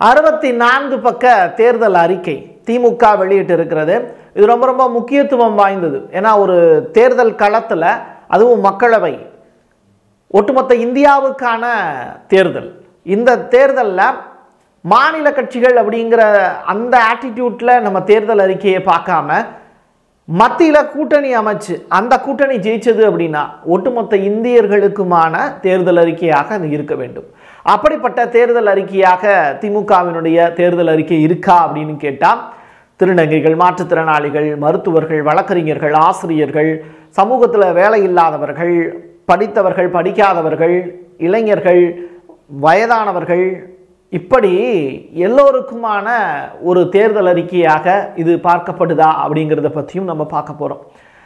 அறுபத்தி நான்கு பக்க தேர்தல் அறிக்கை திமுக வெளியிட்டு இருக்கிறது இது ரொம்ப ரொம்ப முக்கியத்துவம் வாய்ந்தது ஏன்னா ஒரு தேர்தல் களத்தில் அதுவும் மக்களவை ஒட்டுமொத்த இந்தியாவுக்கான தேர்தல் இந்த தேர்தலில் மாநில கட்சிகள் அப்படிங்கிற அந்த ஆட்டிடியூட்டில் நம்ம தேர்தல் அறிக்கையை பார்க்காம மத்தியில் கூட்டணி அமைச்சு அந்த கூட்டணி ஜெயிச்சது அப்படின்னா ஒட்டுமொத்த இந்தியர்களுக்குமான தேர்தல் அறிக்கையாக அது இருக்க வேண்டும் அப்படிப்பட்ட தேர்தல் அறிக்கையாக திமுகவினுடைய தேர்தல் அறிக்கை இருக்கா அப்படின்னு கேட்டால் திருநங்கைகள் மாற்றுத்திறனாளிகள் மருத்துவர்கள் வழக்கறிஞர்கள் ஆசிரியர்கள் சமூகத்தில் வேலை இல்லாதவர்கள் படித்தவர்கள் படிக்காதவர்கள் இளைஞர்கள் வயதானவர்கள் இப்படி எல்லோருக்குமான ஒரு தேர்தல் அறிக்கையாக இது பார்க்கப்படுதா அப்படிங்கிறத பற்றியும் நம்ம பார்க்க போகிறோம்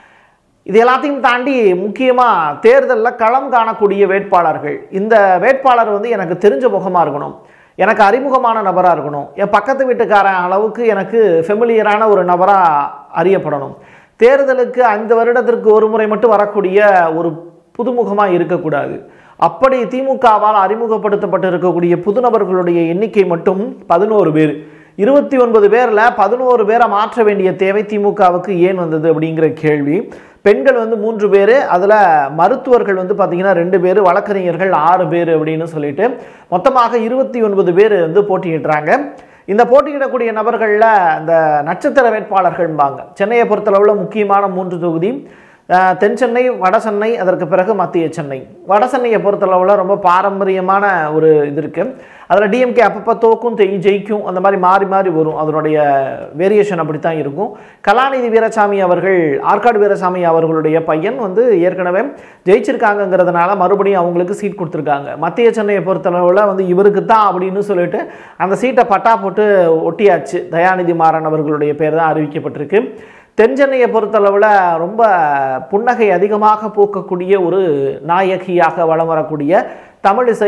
இது எல்லாத்தையும் தாண்டி முக்கியமாக தேர்தலில் களம் காணக்கூடிய வேட்பாளர்கள் இந்த வேட்பாளர் வந்து எனக்கு தெரிஞ்ச முகமாக இருக்கணும் எனக்கு அறிமுகமான நபராக இருக்கணும் என் பக்கத்து வீட்டுக்காரன் அளவுக்கு எனக்கு ஃபெமிலியரான ஒரு நபராக அறியப்படணும் தேர்தலுக்கு ஐந்து வருடத்திற்கு ஒரு முறை மட்டும் வரக்கூடிய ஒரு புதுமுகமாக இருக்கக்கூடாது அப்படி திமுகவால் அறிமுகப்படுத்தப்பட்டு இருக்கக்கூடிய புது நபர்களுடைய எண்ணிக்கை மட்டும் பதினோரு பேர் இருபத்தி ஒன்பது பேரில் பதினோரு பேரை மாற்ற வேண்டிய தேவை திமுகவுக்கு ஏன் வந்தது அப்படிங்கிற கேள்வி பெண்கள் வந்து மூன்று பேர் அதில் மருத்துவர்கள் வந்து பார்த்திங்கன்னா ரெண்டு பேர் வழக்கறிஞர்கள் ஆறு பேர் அப்படின்னு சொல்லிட்டு மொத்தமாக இருபத்தி ஒன்பது பேர் வந்து போட்டியிடுறாங்க இந்த போட்டியிடக்கூடிய நபர்களில் இந்த நட்சத்திர வேட்பாளர்கள்பாங்க சென்னையை பொறுத்தளவில் முக்கியமான மூன்று தொகுதி அஹ், தென் சென்னை வட சென்னை அதற்கு பிறகு மத்திய சென்னை வட சென்னையை பொறுத்தளவில் ரொம்ப பாரம்பரியமான ஒரு இது இருக்குது அதில் டிஎம்கே அப்பப்போ தோக்கும் தெய் ஜெயிக்கும் அந்த மாதிரி மாறி மாறி வரும் அதனுடைய வேரியேஷன் அப்படி தான் இருக்கும் கலாநிதி வீரசாமி அவர்கள் ஆற்காடு வீரசாமி அவர்களுடைய பையன் வந்து ஏற்கனவே ஜெயிச்சிருக்காங்கங்கிறதுனால மறுபடியும் அவங்களுக்கு சீட் கொடுத்துருக்காங்க மத்திய சென்னையை பொறுத்தளவில் வந்து இவருக்கு தான் அப்படின்னு சொல்லிட்டு அந்த சீட்டை பட்டா போட்டு ஒட்டியாச்சு தயாநிதி மாறன் அவர்களுடைய பேர் தான் அறிவிக்கப்பட்டிருக்கு தென்சென்னையை பொறுத்தளவில் ரொம்ப புன்னகை அதிகமாக பூக்கக்கூடிய ஒரு நாயகியாக வலம் வரக்கூடிய தமிழிசை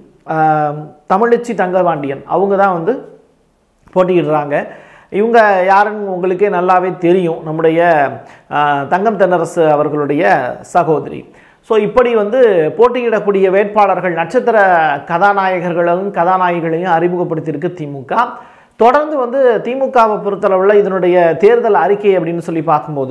ஆஹ், தமிழிச்சி தங்கபாண்டியன் அவங்க தான் வந்து போட்டியிடுறாங்க இவங்க யாருன்னு உங்களுக்கே நல்லாவே தெரியும் நம்முடைய ஆஹ், தங்கம் தென்னரசு அவர்களுடைய சகோதரி ஸோ இப்படி வந்து போட்டியிடக்கூடிய வேட்பாளர்கள் நட்சத்திர கதாநாயகர்களையும் கதாநாயகிகளையும் அறிமுகப்படுத்தியிருக்கு திமுக தொடர்ந்து வந்து திமுகவை பொறுத்தளவில் இதனுடைய தேர்தல் அறிக்கை அப்படின்னு சொல்லி பார்க்கும்போது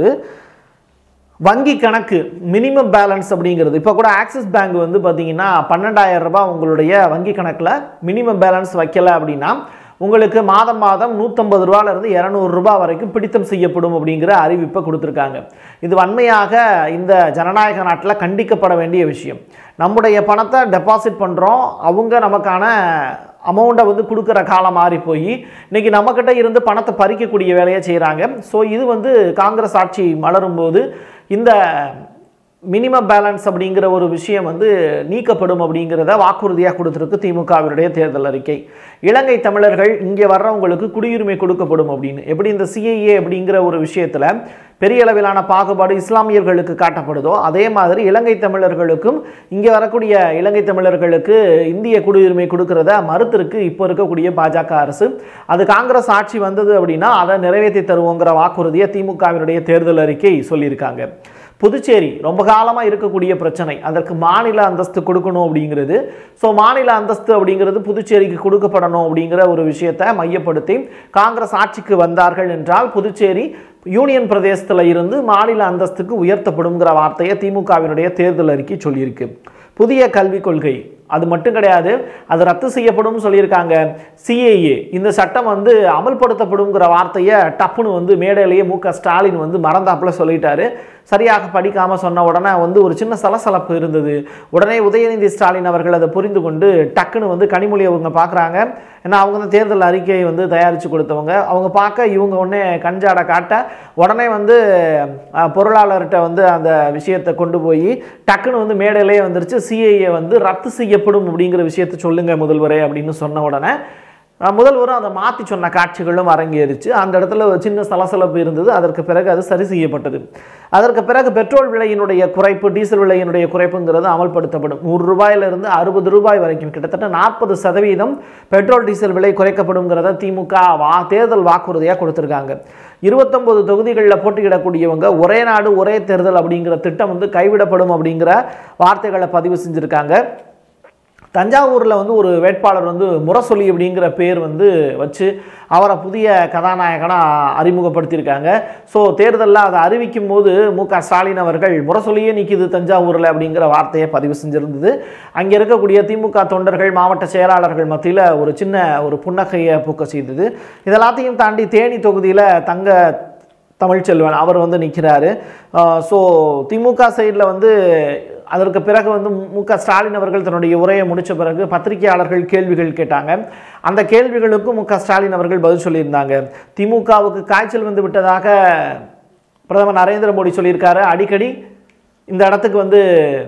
வங்கி கணக்கு மினிமம் பேலன்ஸ் அப்படிங்கிறது இப்போ கூட ஆக்சிஸ் பேங்க் வந்து பார்த்தீங்கன்னா பன்னெண்டாயிரம் ரூபாய் உங்களுடைய வங்கி கணக்கில் மினிமம் பேலன்ஸ் வைக்கல அப்படின்னா உங்களுக்கு மாதம் மாதம் நூற்றம்பது ரூபாயிலிருந்து இரநூறு ரூபாய் வரைக்கும் பிடித்தம் செய்யப்படும் அப்படிங்கிற அறிவிப்பை கொடுத்துருக்காங்க இது வன்மையாக இந்த ஜனநாயக நாட்டில் கண்டிக்கப்பட வேண்டிய விஷயம் நம்முடைய பணத்தை டெபாசிட் பண்ணுறோம் அவங்க நமக்கான அமௌண்ட்டை வந்து கொடுக்குற காலம் மாறி போய் இன்னைக்கு நம்மக்கிட்ட இருந்து பணத்தை பறிக்கக்கூடிய வேலையை செய்கிறாங்க ஸோ இது வந்து காங்கிரஸ் ஆட்சி மலரும் போது இந்த மினிமம் பேலன்ஸ் அப்படிங்கிற ஒரு விஷயம் வந்து நீக்கப்படும் அப்படிங்கிறத வாக்குறுதியாக கொடுத்துருக்கு திமுகவினுடைய தேர்தல் அறிக்கை இலங்கை தமிழர்கள் இங்கே வர்றவங்களுக்கு குடியுரிமை கொடுக்கப்படும் அப்படின்னு எப்படி இந்த சிஐஏ அப்படிங்கிற ஒரு விஷயத்தில் பெரிய அளவிலான பாகுபாடு இஸ்லாமியர்களுக்கு காட்டப்படுதோ அதே மாதிரி இலங்கை தமிழர்களுக்கும் இங்கே வரக்கூடிய இலங்கை தமிழர்களுக்கு இந்திய குடியுரிமை கொடுக்கறத மறுத்திருக்கு இப்போ இருக்கக்கூடிய பாஜக அரசு அது காங்கிரஸ் ஆட்சி வந்தது அப்படின்னா அதை நிறைவேற்றி தருவோங்கிற வாக்குறுதியை திமுகவினுடைய தேர்தல் அறிக்கை சொல்லியிருக்காங்க புதுச்சேரி ரொம்ப காலமாக இருக்கக்கூடிய பிரச்சனை அதற்கு மாநில அந்தஸ்து கொடுக்கணும் அப்படிங்கிறது ஸோ மாநில அந்தஸ்து அப்படிங்கிறது புதுச்சேரிக்கு கொடுக்கப்படணும் அப்படிங்கிற ஒரு விஷயத்தை மையப்படுத்தி காங்கிரஸ் ஆட்சிக்கு வந்தார்கள் என்றால் புதுச்சேரி யூனியன் பிரதேசத்தில் இருந்து மாநில அந்தஸ்துக்கு உயர்த்தப்படுங்கிற வார்த்தையை திமுகவினுடைய தேர்தல் அறிக்கை சொல்லியிருக்கு புதிய கல்விக் கொள்கை அது மட்டும் கிடையாது அது ரத்து செய்யப்படும் சொல்லியிருக்காங்க சிஏஏ இந்த சட்டம் வந்து அமல்படுத்தப்படுங்கிற வார்த்தையை டப்புன்னு வந்து மேடையிலேயே மு க ஸ்டாலின் வந்து மறந்தாப்புல சொல்லிட்டாரு சரியாக படிக்காமல் சொன்ன உடனே வந்து ஒரு சின்ன சலசலப்பு இருந்தது உடனே உதயநிதி ஸ்டாலின் அவர்கள் அதை புரிந்து கொண்டு டக்குன்னு வந்து கனிமொழி அவங்க பார்க்குறாங்க ஏன்னா அவங்க தான் தேர்தல் அறிக்கையை வந்து தயாரித்து கொடுத்தவங்க அவங்க பார்க்க இவங்க உடனே கஞ்சாட காட்ட உடனே வந்து அஹ், பொருளாளர்கிட்ட வந்து அந்த விஷயத்தை கொண்டு போய் டக்குன்னு வந்து மேடையிலே வந்துருச்சு சிஐஏ வந்து ரத்து செய்யப்படும் அப்படிங்கிற விஷயத்தை சொல்லுங்க முதல்வரே அப்படின்னு சொன்ன உடனே அஹ், முதல்வரும் அதை மாற்றி சொன்ன காட்சிகளும் அரங்கேறிச்சு அந்த இடத்துல ஒரு சின்ன சலசலப்பு இருந்தது அதற்கு பிறகு அது சரி செய்யப்பட்டது அதற்கு பிறகு பெட்ரோல் விலையினுடைய குறைப்பு டீசல் விலையினுடைய குறைப்புங்கிறது அமல்படுத்தப்படும் நூறு ரூபாயிலிருந்து அறுபது ரூபாய் வரைக்கும் கிட்டத்தட்ட நாற்பது சதவீதம் பெட்ரோல் டீசல் விலை குறைக்கப்படுங்கிறத திமுக வா தேர்தல் வாக்குறுதியாக கொடுத்துருக்காங்க இருபத்தொன்பது தொகுதிகளில் போட்டியிடக்கூடியவங்க ஒரே நாடு ஒரே தேர்தல் அப்படிங்கிற திட்டம் வந்து கைவிடப்படும் அப்படிங்கிற வார்த்தைகளை பதிவு செஞ்சுருக்காங்க தஞ்சாவூரில் வந்து ஒரு வேட்பாளர் வந்து முரசொலி அப்படிங்கிற பேர் வந்து வச்சு அவரை புதிய கதாநாயகனாக அறிமுகப்படுத்தியிருக்காங்க ஸோ தேர்தலில் அதை அறிவிக்கும் போது மு க ஸ்டாலின் அவர்கள் முரசொலியே நிற்கிது தஞ்சாவூரில் அப்படிங்கிற வார்த்தையை பதிவு செஞ்சிருந்தது அங்கே இருக்கக்கூடிய திமுக தொண்டர்கள் மாவட்ட செயலாளர்கள் மத்தியில் ஒரு சின்ன ஒரு புன்னகையை பூக்க செய்தது இதெல்லாத்தையும் தாண்டி தேனி தொகுதியில் தங்க தமிழ்ச்செல்வன் அவர் வந்து நிற்கிறாரு ஸோ திமுக சைடில் வந்து அதற்கு பிறகு வந்து மு க ஸ்டாலின் அவர்கள் தன்னுடைய உரையை முடித்த பிறகு பத்திரிகையாளர்கள் கேள்விகள் கேட்டாங்க அந்த கேள்விகளுக்கும் மு க ஸ்டாலின் அவர்கள் பதில் சொல்லியிருந்தாங்க திமுகவுக்கு காய்ச்சல் வந்து விட்டதாக பிரதமர் நரேந்திர மோடி சொல்லியிருக்காரு அடிக்கடி இந்த இடத்துக்கு வந்து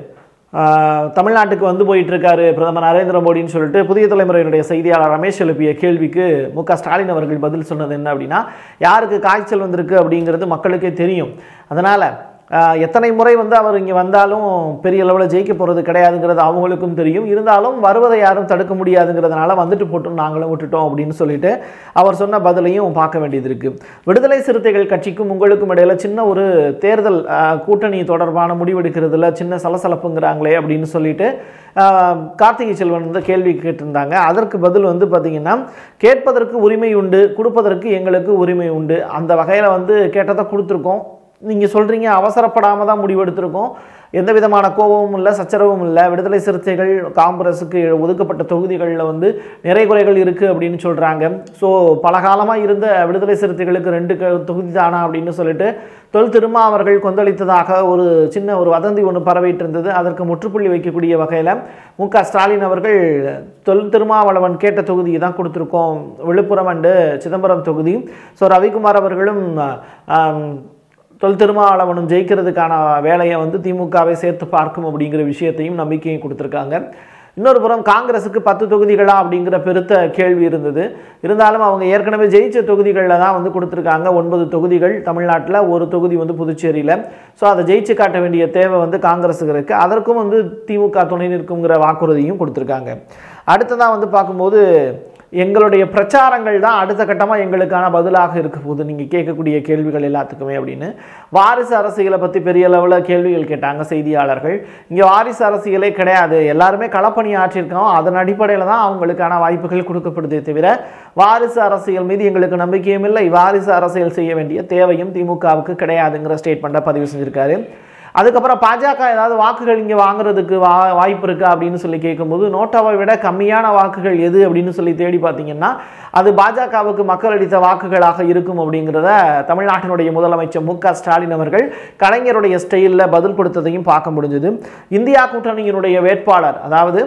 ஆஹ், தமிழ்நாட்டுக்கு வந்து போயிட்டு இருக்காரு பிரதமர் நரேந்திர மோடின்னு சொல்லிட்டு புதிய தலைமுறையினுடைய செய்தியாளர் ரமேஷ் எழுப்பிய கேள்விக்கு மு க ஸ்டாலின் அவர்கள் பதில் சொன்னது என்ன அப்படின்னா யாருக்கு காய்ச்சல் வந்திருக்கு அப்படிங்கிறது மக்களுக்கே தெரியும் அதனால் எத்தனை முறை வந்து அவர் இங்கே வந்தாலும் பெரிய அளவில் ஜெயிக்க போகிறது கிடையாதுங்கிறது அவங்களுக்கும் தெரியும் இருந்தாலும் வருவதை யாரும் தடுக்க முடியாதுங்கிறதுனால வந்துட்டு போட்டும் நாங்களும் விட்டுட்டோம் அப்படின்னு சொல்லிட்டு அவர் சொன்ன பதிலையும் பார்க்க வேண்டியது இருக்கு விடுதலை சிறுத்தைகள் கட்சிக்கும் உங்களுக்கும் இடையில சின்ன ஒரு தேர்தல் ஆஹ், கூட்டணி தொடர்பான முடிவெடுக்கிறதுல சின்ன சலசலப்புங்கிறாங்களே அப்படின்னு சொல்லிட்டு ஆஹ், கார்த்திகை செல்வன் வந்து கேள்வி கேட்டிருந்தாங்க அதற்கு பதில் வந்து பார்த்தீங்கன்னா கேட்பதற்கு உரிமை உண்டு கொடுப்பதற்கு எங்களுக்கு உரிமை உண்டு அந்த வகையில் வந்து கேட்டதை கொடுத்துருக்கோம் நீங்கள் சொல்கிறீங்க அவசரப்படாமல் தான் முடிவெடுத்திருக்கோம் எந்த விதமான கோபமும் இல்லை சச்சரவும் இல்லை விடுதலை சிறுத்தைகள் காங்கிரஸுக்கு ஒதுக்கப்பட்ட தொகுதிகளில் வந்து நிறை குறைகள் இருக்குது அப்படின்னு சொல்கிறாங்க ஸோ பல காலமாக இருந்த விடுதலை சிறுத்தைகளுக்கு ரெண்டு க- தொகுதி தானா அப்படின்னு சொல்லிட்டு தொல் திருமா அவர்கள் கொந்தளித்ததாக ஒரு சின்ன ஒரு வதந்தி ஒன்று பரவிட்டு இருந்தது அதற்கு முற்றுப்புள்ளி வைக்கக்கூடிய வகையில் மு க ஸ்டாலின் அவர்கள் தொல் திருமாவளவன் கேட்ட தொகுதியை தான் கொடுத்துருக்கோம் விழுப்புரம் அண்டு சிதம்பரம் தொகுதி ஸோ ரவிக்குமார் அவர்களும் ஆம், தொல் திருமாவளவனும் ஜெயிக்கிறதுக்கான வேலையை வந்து திமுகவை சேர்த்து பார்க்கும் அப்படிங்கிற விஷயத்தையும் நம்பிக்கையும் கொடுத்துருக்காங்க இன்னொரு புறம் காங்கிரஸுக்கு பத்து தொகுதிகளா அப்படிங்கிற பெருத்த கேள்வி இருந்தது இருந்தாலும் அவங்க ஏற்கனவே ஜெயிச்ச தொகுதிகளில் தான் வந்து கொடுத்துருக்காங்க ஒன்பது தொகுதிகள் தமிழ்நாட்டில் ஒரு தொகுதி வந்து புதுச்சேரியில் ஸோ அதை ஜெயிச்சு காட்ட வேண்டிய தேவை வந்து காங்கிரஸுக்கு இருக்குது அதற்கும் வந்து திமுக துணை நிற்குங்கிற வாக்குறுதியும் கொடுத்துருக்காங்க அடுத்ததாக வந்து பார்க்கும்போது எங்களுடைய பிரச்சாரங்கள் தான் அடுத்த கட்டமாக எங்களுக்கான பதிலாக இருக்க போகுது நீங்கள் கேட்கக்கூடிய கேள்விகள் எல்லாத்துக்குமே அப்படின்னு வாரிசு அரசியலை பற்றி பெரிய அளவில் கேள்விகள் கேட்டாங்க செய்தியாளர்கள் இங்கே வாரிசு அரசியலே கிடையாது எல்லாருமே களப்பணி ஆற்றியிருக்கோம் அதன் அடிப்படையில் தான் அவங்களுக்கான வாய்ப்புகள் கொடுக்கப்படுதே தவிர வாரிசு அரசியல் மீது எங்களுக்கு நம்பிக்கையும் இல்லை வாரிசு அரசியல் செய்ய வேண்டிய தேவையும் திமுகவுக்கு கிடையாதுங்கிற ஸ்டேட்மெண்ட்டை பதிவு செஞ்சிருக்காரு அதுக்கப்புறம் பாஜக ஏதாவது வாக்குகள் இங்கே வாங்குறதுக்கு வா வாய்ப்பு இருக்கா அப்படின்னு சொல்லி கேட்கும்போது நோட்டாவை விட கம்மியான வாக்குகள் எது அப்படின்னு சொல்லி தேடி பார்த்தீங்கன்னா அது பாஜகவுக்கு மக்கள் அளித்த வாக்குகளாக இருக்கும் அப்படிங்கிறத தமிழ்நாட்டினுடைய முதலமைச்சர் மு க ஸ்டாலின் அவர்கள் கலைஞருடைய ஸ்டைலில் பதில் கொடுத்ததையும் பார்க்க முடிஞ்சது இந்தியா கூட்டணியினுடைய வேட்பாளர் அதாவது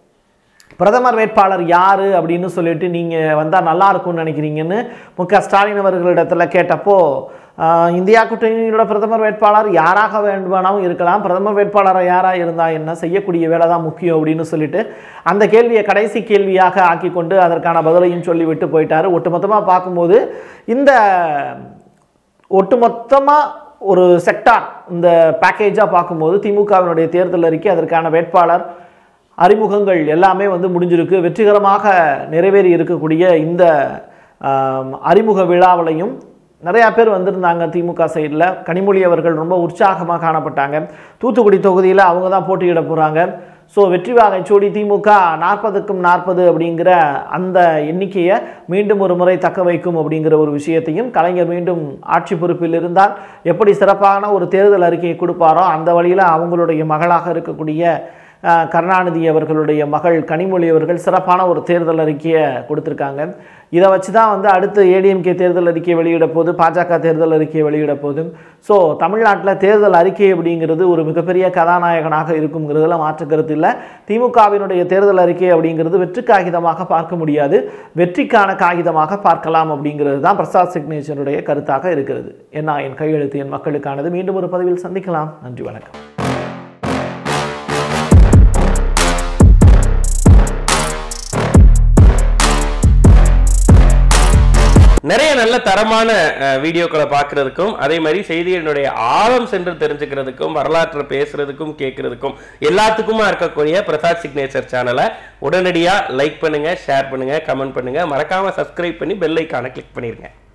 பிரதமர் வேட்பாளர் யார் அப்படின்னு சொல்லிட்டு நீங்கள் வந்தால் நல்லா இருக்கும்னு நினைக்கிறீங்கன்னு மு க ஸ்டாலின் அவர்களிடத்தில் கேட்டப்போ ஆஹ், இந்தியா கூட்டணியோட பிரதமர் வேட்பாளர் யாராக வேண்டுமானாலும் இருக்கலாம் பிரதமர் வேட்பாளராக யாராக இருந்தால் என்ன செய்யக்கூடிய வேலை தான் முக்கியம் அப்படின்னு சொல்லிட்டு அந்த கேள்வியை கடைசி கேள்வியாக ஆக்கி கொண்டு அதற்கான பதிலையும் சொல்லிவிட்டு போயிட்டாரு ஒட்டுமொத்தமாக பார்க்கும்போது இந்த ஒட்டுமொத்தமாக ஒரு செக்டார் இந்த பேக்கேஜாக பார்க்கும்போது திமுகவினுடைய தேர்தல் அறிக்கை அதற்கான வேட்பாளர் அறிமுகங்கள் எல்லாமே வந்து முடிஞ்சிருக்கு வெற்றிகரமாக நிறைவேறி இருக்கக்கூடிய இந்த ஆம், அறிமுக விழாவிலையும் நிறையா பேர் வந்திருந்தாங்க திமுக சைடில் கனிமொழி அவர்கள் ரொம்ப உற்சாகமாக காணப்பட்டாங்க தூத்துக்குடி தொகுதியில் அவங்க தான் போட்டியிட போகிறாங்க ஸோ வெற்றி வாகை சூடி திமுக நாற்பதுக்கும் நாற்பது அப்படிங்கிற அந்த எண்ணிக்கையை மீண்டும் ஒரு முறை தக்க வைக்கும் அப்படிங்கிற ஒரு விஷயத்தையும் கலைஞர் மீண்டும் ஆட்சி பொறுப்பில் இருந்தால் எப்படி சிறப்பான ஒரு தேர்தல் அறிக்கையை கொடுப்பாரோ அந்த வழியில் அவங்களுடைய மகளாக இருக்கக்கூடிய அஹ், கருணாநிதி அவர்களுடைய மகள் கனிமொழி அவர்கள் சிறப்பான ஒரு தேர்தல் அறிக்கையை கொடுத்துருக்காங்க இதை வச்சு தான் வந்து அடுத்து ஏடிஎம்கே தேர்தல் அறிக்கையை வெளியிட போது பாஜக தேர்தல் அறிக்கையை வெளியிட போது ஸோ தமிழ்நாட்டில் தேர்தல் அறிக்கை அப்படிங்கிறது ஒரு மிகப்பெரிய கதாநாயகனாக இருக்குங்கிறதுல மாற்று கருத்து இல்லை திமுகவினுடைய தேர்தல் அறிக்கை அப்படிங்கிறது வெற்றி காகிதமாக பார்க்க முடியாது வெற்றிக்கான காகிதமாக பார்க்கலாம் அப்படிங்கிறது தான் பிரசாத் சிக்னேச்சருடைய கருத்தாக இருக்கிறது என்ன என் கையெழுத்து என் மக்களுக்கானது மீண்டும் ஒரு பதிவில் சந்திக்கலாம் நன்றி வணக்கம் நிறைய நல்ல தரமான அஹ், வீடியோக்களை பார்க்கறதுக்கும் அதே மாதிரி செய்திகளினுடைய ஆழம் சென்று தெரிஞ்சுக்கிறதுக்கும் வரலாற்றை பேசுறதுக்கும் கேட்கறதுக்கும் எல்லாத்துக்குமா இருக்கக்கூடிய பிரசாத் சிக்னேச்சர் சேனலை உடனடியாக லைக் பண்ணுங்க ஷேர் பண்ணுங்க கமெண்ட் பண்ணுங்க மறக்காம சப்ஸ்கிரைப் பண்ணி பெல் ஐக்கானை கிளிக் பண்ணிருங்க